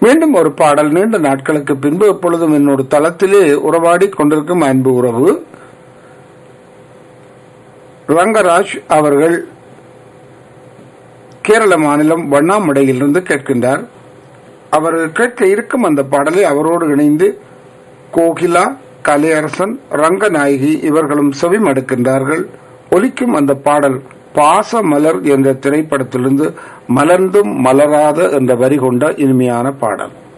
மீண்டும் ஒரு பாடல் நீண்ட நாட்களுக்கு பின்பு எப்பொழுதும் என்னோட தளத்திலே உறவாடி கொண்டிருக்கும் அன்பு உறவு ரங்கராஜ் அவர்கள் கேரள மாநிலம் வண்ணாமடையிலிருந்து கேட்கின்றார் அவர் கேட்க இருக்கும் அந்த பாடலை அவரோடு இணைந்து கோகிலா கலையரசன் ரங்கநாயகி இவர்களும் செவிமடுக்கின்றார்கள் ஒலிக்கும் அந்த பாடல் பாச மலர் என்ற திரைப்படத்திலிருந்து மலர்ந்தும் மலராத என்ற வரி கொண்ட இனிமையான பாடல்